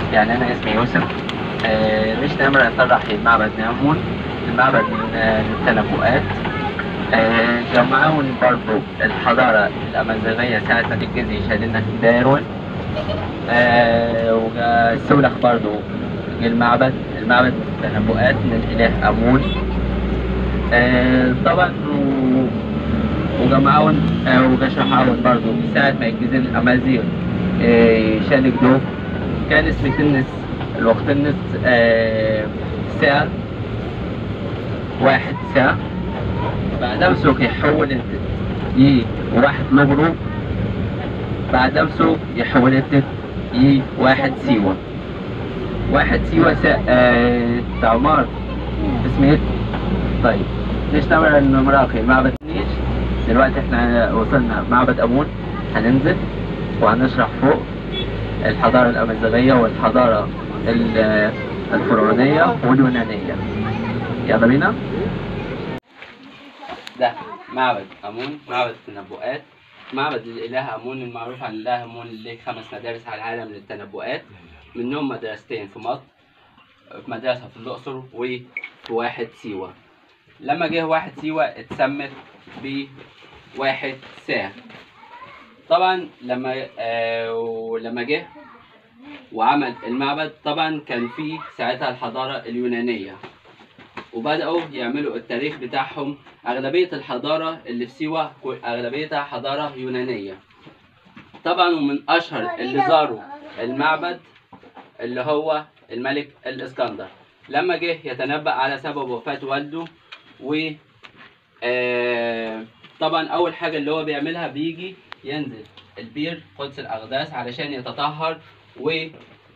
يعني أنا اسمي يوسف آه، مش نمر نطرح معبد نامون المعبد من آه، التنبؤات آه، جمعون برضو الحضارة الأمازيغية ساعة ما تتجزي شهدنا في دايرون آه، وسولخ برضو المعبد المعبد تنبؤات من الإله أمون آه، طبعا و- وجمعون آه، وجشعون برضو ساعة ما يتجزي الأمازيغ آه، شالك دو كان اسم تنس الوقت تنس آه، ساعة واحد ساعة بعد مسوك يحول انت يي واحد لغرو بعد مسوك يحول انت يي واحد سيوة واحد سيوة سا... آه... تعمار اسمه ايه؟ طيب ليش نعمل انه مراقي معبد نيش دلوقتي احنا وصلنا معبد امون هننزل وهنشرح فوق الحضارة الأمازيغية والحضارة ال- الفرعونية واليونانية يلا بينا ده معبد أمون معبد التنبؤات معبد الإله أمون المعروف عن الإله أمون اللي ليه خمس مدارس على العالم للتنبؤات منهم مدرستين في مصر في مدرسة في الأقصر وفي واحد سيوة لما جه واحد سيوة اتسمت بواحد ساعة طبعا لما آه ولما جه وعمل المعبد طبعا كان في ساعتها الحضارة اليونانية وبدأوا يعملوا التاريخ بتاعهم أغلبية الحضارة اللي في سيوة أغلبيتها حضارة يونانية طبعا ومن أشهر اللي زاروا المعبد اللي هو الملك الإسكندر لما جه يتنبأ على سبب وفاة والده و آه، طبعا أول حاجة اللي هو بيعملها بيجي ينزل البير قدس الأقداس علشان يتطهر و ي...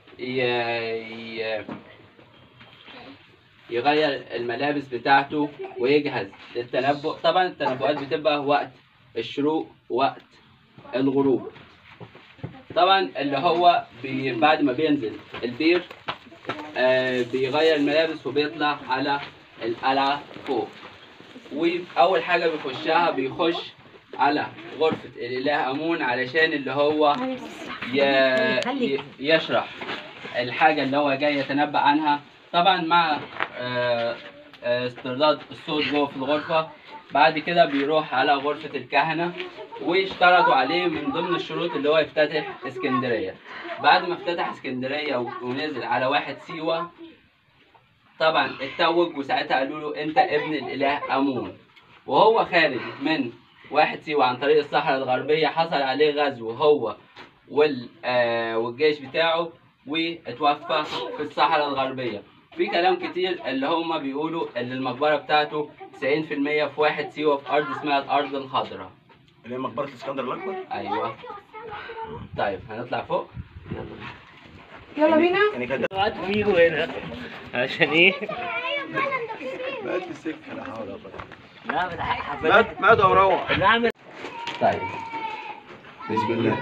ي... يغير الملابس بتاعته ويجهز للتنبؤ طبعا التنبؤات بتبقى وقت الشروق وقت الغروب طبعا اللي هو بي بعد ما بينزل البير آه بيغير الملابس وبيطلع على القلعة فوق وأول حاجة بيخشها بيخش على غرفة الإله أمون علشان اللي هو ي... ي... يشرح الحاجة اللي هو جاي يتنبأ عنها طبعا مع آه، آه، استرداد الصوت جوه في الغرفة بعد كده بيروح على غرفة الكهنة واشترطوا عليه من ضمن الشروط اللي هو يفتتح اسكندرية بعد ما افتتح اسكندرية و- ونزل على واحد سيوة طبعا اتوج وساعتها قالوا له انت ابن الاله امون وهو خارج من واحد سيوة عن طريق الصحراء الغربية حصل عليه غزو هو وال آه والجيش بتاعه واتوفى في الصحراء الغربية في كلام كتير اللي هما بيقولوا ان المقبرة بتاعته 90% في واحد سيوة في أرض اسمها الأرض الخضراء اللي هي مقبرة الاسكندر الأكبر أيوه طيب هنطلع فوق يلا بينا يعني كده قعدت فيه هنا عشان ايه؟ بقت السكة لا حول ولا قوة لا ده حفلات مات مات وروح نعمل طيب بسم الله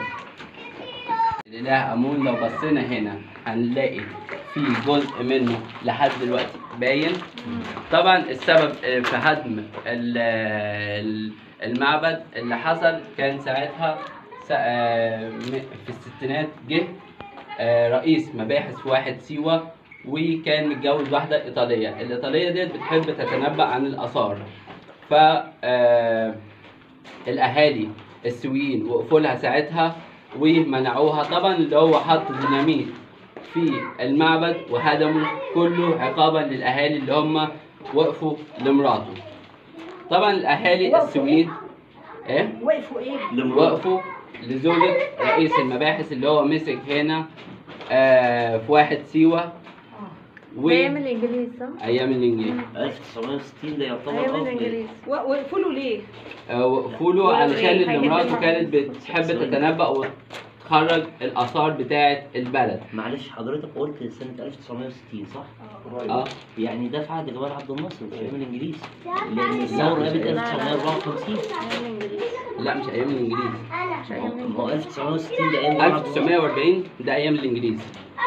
الإله أمون لو بصينا هنا هنلاقي في جزء منه لحد دلوقتي باين طبعا السبب في هدم ال- ال- المعبد اللي حصل كان ساعتها س- آه، م- في الستينات جه آه، رئيس مباحث في واحد سيوة وكان متجوز واحدة إيطالية الإيطالية ديت بتحب تتنبأ عن الآثار ف آه، الأهالي السويين وقفوا لها ساعتها ومنعوها طبعا اللي هو حط ديناميت في المعبد وهدموا كله عقابا للأهالي اللي هم وقفوا لمراته طبعا الأهالي السويين إيه؟ وقفوا ايه؟ وقفوا لزوجة رئيس المباحث اللي هو مسك هنا آه في واحد سيوة و ايام الانجليز صح؟ أيام الإنجليز 1960 ده يعتبر ايام افضل الانجليز و- وقفوا له ليه؟ آه وقفوا له علشان اللي مراته كانت بتحب تتنبأ وتخرج الآثار بتاعة البلد معلش حضرتك قلت سنة 1960 صح؟ اه يعني ده في عهد جمال عبد الناصر مش ايام الانجليز لان الثوره قامت 1954 ايام الانجليز لا مش أيام الإنجليز مش ايام ما هو 1960 ده ايام جمال عبد الناصر 1940 ده أيام الإنجليز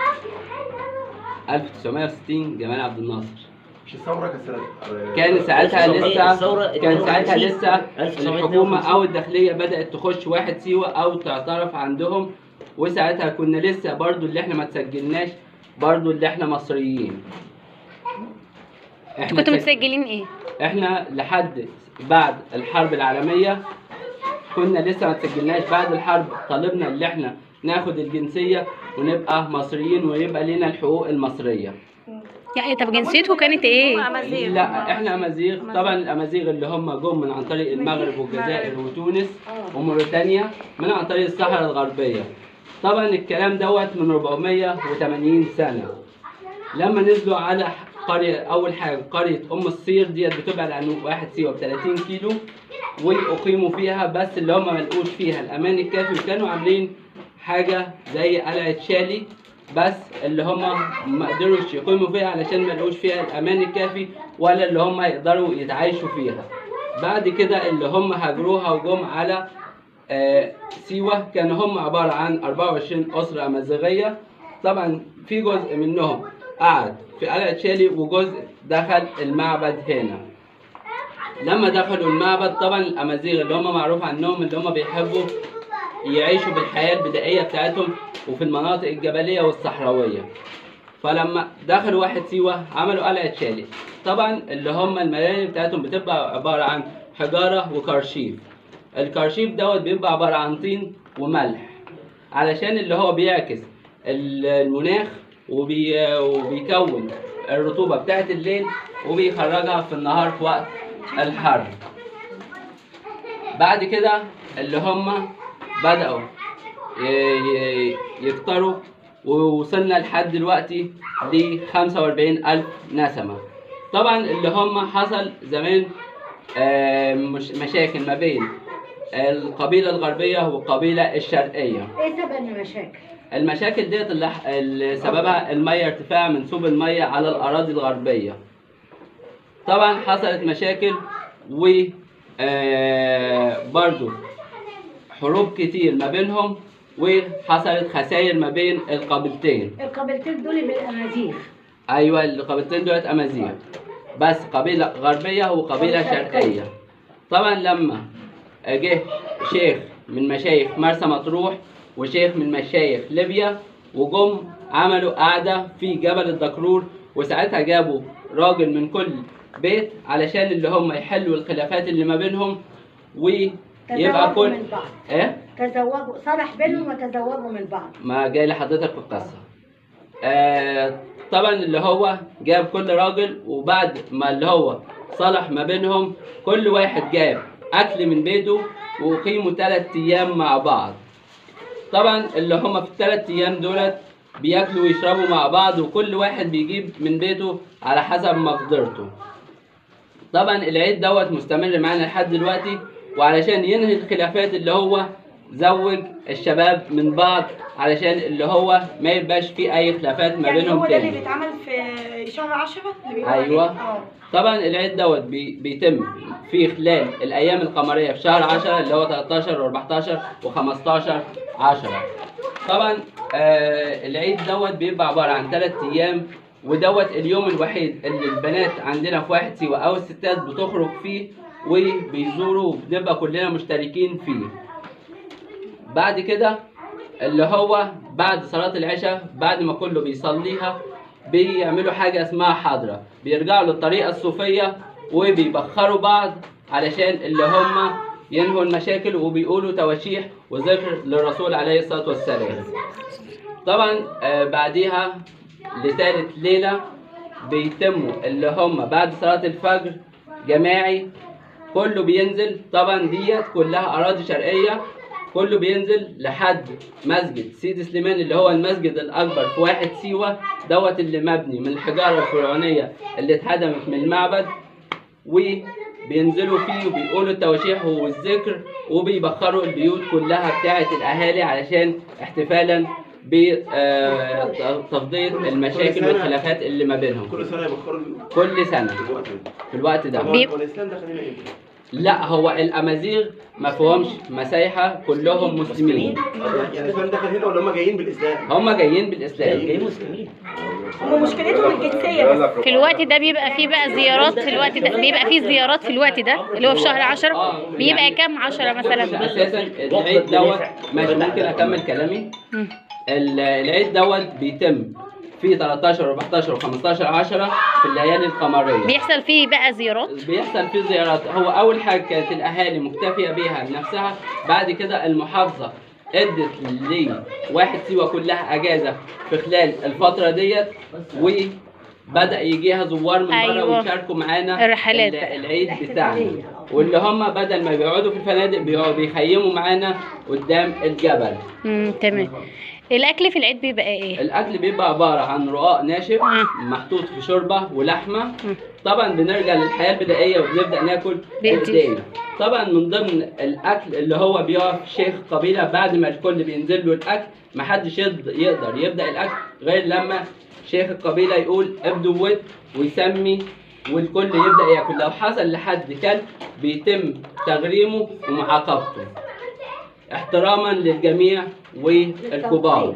1960 جمال عبد الناصر مش الثورة كانت سنة كان ساعتها لسه الثورة كان ساعتها 52 لسه 1952. الحكومة أو الداخلية بدأت تخش واحد سيوة أو تعترف عندهم وساعتها كنا لسه برضو اللي احنا ما تسجلناش برضو اللي احنا مصريين احنا كنتوا تك- متسجلين ايه؟ احنا لحد بعد الحرب العالمية كنا لسه ما تسجلناش بعد الحرب طالبنا اللي احنا ناخد الجنسية ونبقى مصريين ويبقى لنا الحقوق المصرية يعني طب جنسيته كانت ايه؟ لا احنا امازيغ طبعا الامازيغ اللي هم جم من عن طريق المغرب والجزائر وتونس وموريتانيا من عن طريق الصحراء الغربية طبعا الكلام دوت من 480 سنة لما نزلوا على قرية أول حاجة قرية أم الصير ديت بتبعد عن واحد سيوة ب 30 كيلو وأقيموا فيها بس اللي هم ملقوش فيها الأمان الكافي وكانوا عاملين حاجة زي قلعة شالي بس اللي هم ما قدروش يقيموا فيها علشان ما لقوش فيها الأمان الكافي ولا اللي هم يقدروا يتعايشوا فيها بعد كده اللي هم هاجروها وجم على آه، سيوة كانوا هم عبارة عن 24 أسرة أمازيغية طبعا في جزء منهم قعد في قلعة شالي وجزء دخل المعبد هنا لما دخلوا المعبد طبعا الأمازيغ اللي هم معروف عنهم اللي هم بيحبوا يعيشوا بالحياة البدائية بتاعتهم وفي المناطق الجبلية والصحراوية فلما دخلوا واحد سيوة عملوا قلعة شالي طبعا اللي هم المباني بتاعتهم بتبقى عبارة عن حجارة وكرشيف الكرشيف دوت بيبقى عبارة عن طين وملح علشان اللي هو بيعكس ال- المناخ وبي وبيكون الرطوبة بتاعت الليل وبيخرجها في النهار في وقت الحر بعد كده اللي هم بدأوا ي- ي- يكتروا ووصلنا لحد دلوقتي ل 45 ألف نسمة طبعا اللي هم حصل زمان آه، مش مشاكل ما بين القبيلة الغربية والقبيلة الشرقية ايه سبب المشاكل؟ المشاكل ديت اللي ح- اللي سببها المية ارتفاع منسوب المية على الأراضي الغربية طبعا حصلت مشاكل و آه، برضو حروب كتير ما بينهم وحصلت خسائر ما بين القبيلتين القبيلتين دول من الامازيغ ايوه القبيلتين دولت امازيغ بس قبيله غربيه وقبيله شرقيه طبعا لما جه شيخ من مشايخ مرسى مطروح وشيخ من مشايخ ليبيا وجم عملوا قعده في جبل الدكرور وساعتها جابوا راجل من كل بيت علشان اللي هم يحلوا الخلافات اللي ما بينهم ويبقى تزوجوا كل من بعض ايه تزوجوا صلح بينهم وتزوجوا من بعض ما جاي لحضرتك في القصة آه طبعا اللي هو جاب كل راجل وبعد ما اللي هو صلح ما بينهم كل واحد جاب أكل من بيته وقيموا تلات أيام مع بعض طبعا اللي هم في التلات أيام دولت بياكلوا ويشربوا مع بعض وكل واحد بيجيب من بيته على حسب مقدرته طبعا العيد دوت مستمر معانا لحد دلوقتي وعلشان ينهي الخلافات اللي هو زوج الشباب من بعض علشان اللي هو ما يبقاش في اي خلافات ما يعني بينهم هو ده اللي تاني بيتعمل في شهر 10 اللي بيقولوا أيوة. عليه؟ اه طبعا العيد دوت بي بيتم في خلال الايام القمريه في شهر 10 اللي هو 13 و14 و15 10 طبعا آه العيد دوت بيبقى عباره عن ثلاث ايام ودوت اليوم الوحيد اللي البنات عندنا في واحد سيوه او الستات بتخرج فيه وبيزوروا وبنبقى كلنا مشتركين فيه بعد كده اللي هو بعد صلاة العشاء بعد ما كله بيصليها بيعملوا حاجة اسمها حضرة بيرجعوا للطريقة الصوفية وبيبخروا بعض علشان اللي هم ينهوا المشاكل وبيقولوا تواشيح وذكر للرسول عليه الصلاة والسلام طبعا آه، بعديها لثالث ليلة بيتموا اللي هم بعد صلاة الفجر جماعي كله بينزل طبعا ديت كلها أراضي شرقية كله بينزل لحد مسجد سيدي سليمان اللي هو المسجد الأكبر في واحد سيوة دوت اللي مبني من الحجارة الفرعونية اللي اتهدمت من المعبد وبينزلوا فيه وبيقولوا التواشيح والذكر وبيبخروا البيوت كلها بتاعة الأهالي علشان احتفالا بتفضيل المشاكل والخلافات اللي ما بينهم كل سنه يبخروا كل سنة في الوقت ده في الوقت ده طب بيب- هو الاسلام دخل هنا امتى؟ لا هو الامازيغ ما فيهمش مسايحه كلهم مسلمين يعني الاسلام دخل هنا ولا هم جايين بالاسلام؟ هم جايين بالاسلام جاي مسلمين هم مشكلتهم الجنسيه بس في الوقت ده بيبقى فيه بقى زيارات في الوقت ده بيبقى فيه زيارات في الوقت ده اللي هو في شهر 10 بيبقى كام 10 مثلا اساسا العيد دوت ماشي ممكن اكمل كلامي مم. ال- العيد دوت بيتم في 13 و14 و15 10 في الليالي القمريه بيحصل فيه بقى زيارات بيحصل فيه زيارات هو اول حاجه كانت الاهالي مكتفيه بيها لنفسها بعد كده المحافظه ادت لواحد سيوه كلها اجازه في خلال الفتره ديت وبدا يجيها زوار من بره أيوة. ويشاركوا معانا الرحلات ال- بقى. العيد بتاعنا واللي هم بدل ما بيقعدوا في الفنادق بيقعدوا بيخيموا معانا قدام الجبل امم تمام الاكل في العيد بيبقى ايه الاكل بيبقى عباره عن رقاق ناشف مم. محطوط في شوربه ولحمه مم. طبعا بنرجع للحياه البدائيه وبنبدا ناكل بإيدي. بايدينا طبعا من ضمن الاكل اللي هو بيقف شيخ قبيله بعد ما الكل بينزل له الاكل محدش يقد- يقدر يبدا الاكل غير لما شيخ القبيله يقول ابدوا ود ويسمي والكل يبدا ياكل لو حصل لحد كلب بيتم تغريمه ومعاقبته احتراما للجميع والكبار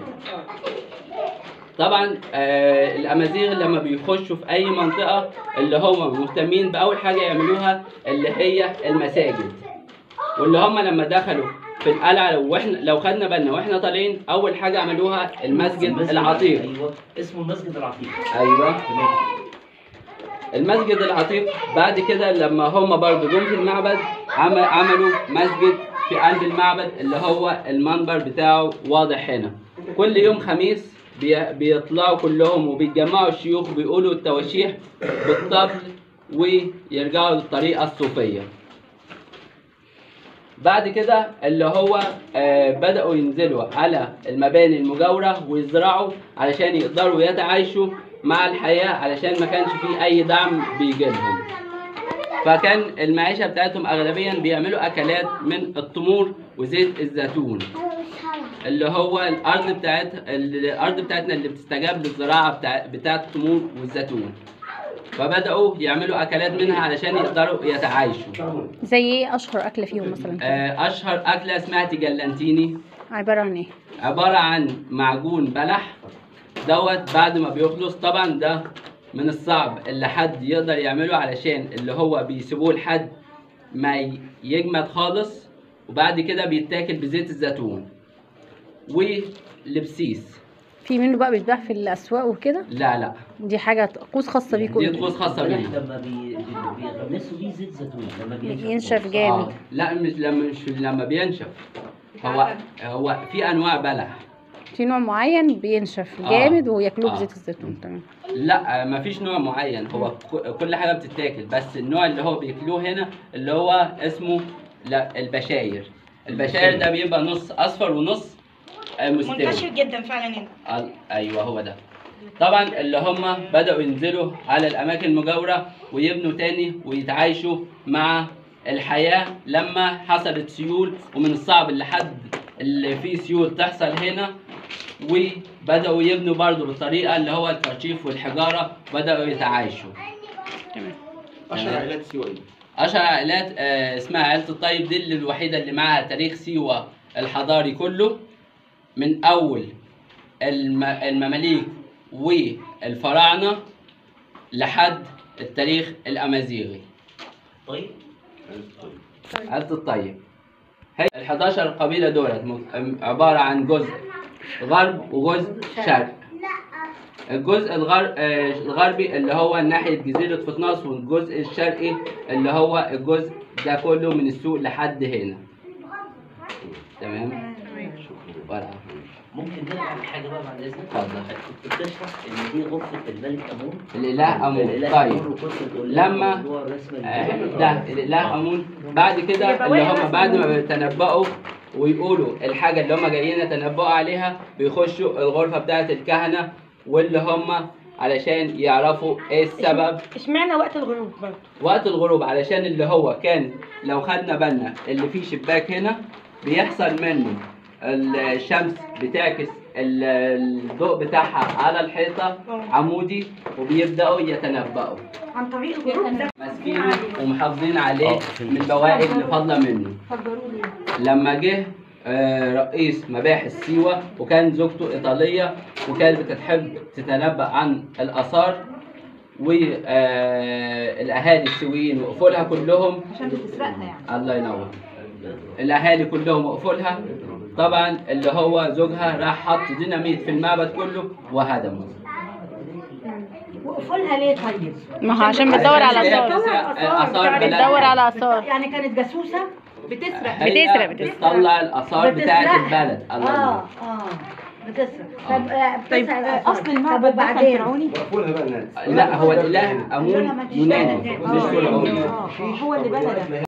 طبعا آه الامازيغ لما بيخشوا في اي منطقه اللي هم مهتمين باول حاجه يعملوها اللي هي المساجد واللي هم لما دخلوا في القلعه لو احنا لو خدنا بالنا واحنا طالعين اول حاجه عملوها المسجد العتيق ايوه اسمه المسجد العتيق ايوه المسجد العتيق بعد كده لما هم برضو جم في المعبد عمل عملوا مسجد في قلب المعبد اللي هو المنبر بتاعه واضح هنا كل يوم خميس بي- بيطلعوا كلهم وبيتجمعوا الشيوخ بيقولوا التواشيح بالطبل ويرجعوا للطريقة الصوفية بعد كده اللي هو آه بدأوا ينزلوا على المباني المجاورة ويزرعوا علشان يقدروا يتعايشوا مع الحياة علشان ما كانش فيه أي دعم بيجي لهم فكان المعيشة بتاعتهم أغلبيا بيعملوا أكلات من التمور وزيت الزيتون اللي هو الأرض بتاعت الأرض بتاعتنا اللي بتستجاب للزراعة بتاع بتاعت التمور والزيتون فبدأوا يعملوا أكلات منها علشان يقدروا يتعايشوا زي ايه اشهر اكله فيهم مثلا آه، اشهر اكله اسمها تجلانتيني عباره عن ايه عباره عن معجون بلح دوت بعد ما بيخلص طبعا ده من الصعب اللي حد يقدر يعمله علشان اللي هو بيسيبوه لحد ما ي- يجمد خالص وبعد كده بيتاكل بزيت الزيتون ولبسيس في منه بقى بيتباع في الاسواق وكده لا لا دي حاجه طقوس خاصه بيكم دي انتوا. طقوس خاصه البلح بينا لما بي- بي- بيغمسوا بيه زيت زيتون لما بينشف ينشف خالص. جامد آه. لا مش لما مش لما بينشف هو هو في انواع بلح في نوع معين بينشف آه. جامد وياكلوه آه. بزيت الزيتون تمام لا ما فيش نوع معين هو ك- كل حاجه بتتاكل بس النوع اللي هو بياكلوه هنا اللي هو اسمه لا البشاير البشاير ده بيبقى نص اصفر ونص آه، منتشر مستوي جدا فعلا هنا آه، ايوه هو ده طبعا اللي هم بداوا ينزلوا على الاماكن المجاوره ويبنوا تاني ويتعايشوا مع الحياه لما حصلت سيول ومن الصعب اللي حد اللي فيه سيول تحصل هنا وبداوا يبنوا برضو بالطريقه اللي هو الكرشيف والحجاره بداوا يتعايشوا اشهر عائلات سيوه ايه؟ اشهر عائلات آه، اسمها عائله الطيب دي اللي الوحيده اللي معاها تاريخ سيوه الحضاري كله من اول الم- المماليك والفراعنه لحد التاريخ الامازيغي طيب عائله الطيب هي ال 11 قبيله دولت م- عباره عن جزء غرب وجزء شرق الجزء الغر... آه، الغربي اللي هو ناحية جزيرة فطناس والجزء الشرقي اللي هو الجزء ده كله من السوق لحد هنا تمام ولا ممكن نرجع لحاجه بقى بعد اذنك اتفضل. كنت بتشرح ان دي غرفه الملك امون الإله أمون الإله طيب أمون وكنت بتقول لنا لما- موضوع الرسم آه، الجديد. ده الإله أمون بعد كده اللي هم بعد ما بيتنبأوا ويقولوا الحاجة اللي هم جايين يتنبأوا عليها بيخشوا الغرفة بتاعة الكهنة واللي هم علشان يعرفوا ايه السبب اشمعنى وقت الغروب برضه وقت الغروب علشان اللي هو كان لو خدنا بالنا اللي فيه شباك هنا بيحصل منه الشمس بتعكس ال- الضوء بتاعها على الحيطة عمودي وبيبدأوا يتنبأوا عن طريق الغروب ده ماسكينه ومحافظين عليه آه، فهمت. من البواقي اللي فاضلة منه فجروا لي لما جه آه، رئيس مباحث سيوة وكان زوجته إيطالية وكانت بتحب تتنبأ عن الآثار والأهالي السويين وقفوا لها كلهم عشان بتسرقنا يعني الله ينور الاهالي كلهم وقفوا لها طبعا اللي هو زوجها راح حط ديناميت في المعبد كله وهدمه وقفلها ليه طيب؟ ما هو عشان بتدور على هي آثار بتسرق آثار بلد بتدور على آثار يعني كانت جاسوسة بتسرق هي بتسرق- بتسرق. بتطلع الآثار بتاعت بتسرقها. البلد الله اه ينور. اه بتسرق طب آه، طيب بتسرق آه، الآثار. اصل طب المعبد ده كان وبعدين؟ فرعوني لا هو الإله أمون يوناني مش فرعوني اه هو اللي بنى ده